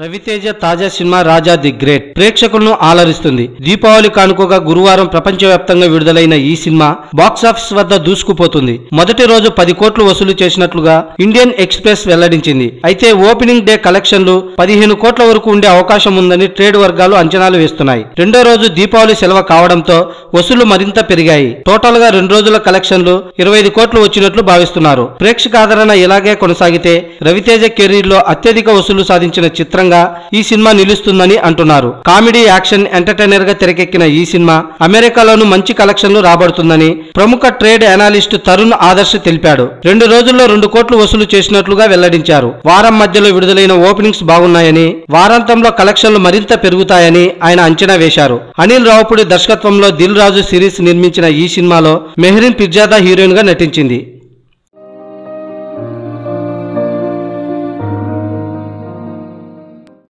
రవితేజ తాజా cinema Raja the great ప్రేక్షకులను ఆలరిస్తుంది దీపావళి కానుకగా గురువారం ప్రపంచవ్యాప్తంగా విడుదలైన ఈ సినిమా బాక్సాఫీస్ వద్ద దూసుకుపోతుంది మొదటి రోజు పది కోట్లు వసూలు చేసినట్లుగా ఇండియన్ ఎక్స్ప్రెస్ వెల్లడించింది అయితే ఓపెనింగ్ డే కలెక్షన్లు పదిహేను కోట్ల వరకు ఉండే అవకాశం ఉందని ట్రేడ్ వర్గాలు అంచనాలు వేస్తున్నాయి రెండో రోజు దీపావళి సెలవు కావడంతో వసూలు మరింత పెరిగాయి టోటల్ గా రెండు రోజుల కలెక్షన్లు ఇరవై ఐదు కోట్లు వచ్చినట్లు భావిస్తున్నారు ప్రేక్షక ఆదరణ ఇలాగే కొనసాగితే రవితేజ కెరీర్ లో అత్యధిక వసూలు సాధించిన చిత్రంగా ఈ సినిమా నిలుస్తుందని అంటున్నారు కామెడీ యాక్షన్ ఎంటర్టైనర్ గా తెరకెక్కిన ఈ సినిమా అమెరికాలోనూ మంచి కలెక్షన్లు రాబడుతుందని ప్రముఖ ట్రేడ్ అనాలిస్ట్ తరుణ్ ఆదర్శ్ తెలిపాడు రెండు రోజుల్లో రెండు కోట్లు వసూలు చేసినట్లుగా వెల్లడించారు వారం మధ్యలో విడుదలైన ఓపెనింగ్స్ బాగున్నాయని వారాంతంలో కలెక్షన్లు మరింత పెరుగుతాయని ఆయన అంచనా వేశారు అనిల్ రావుపూడి దర్శకత్వంలో దిల్ రాజు సిరీస్ నిర్మించిన ఈ సినిమాలో మెహ్రీన్ పిర్జాదా హీరోయిన్ గా నటించింది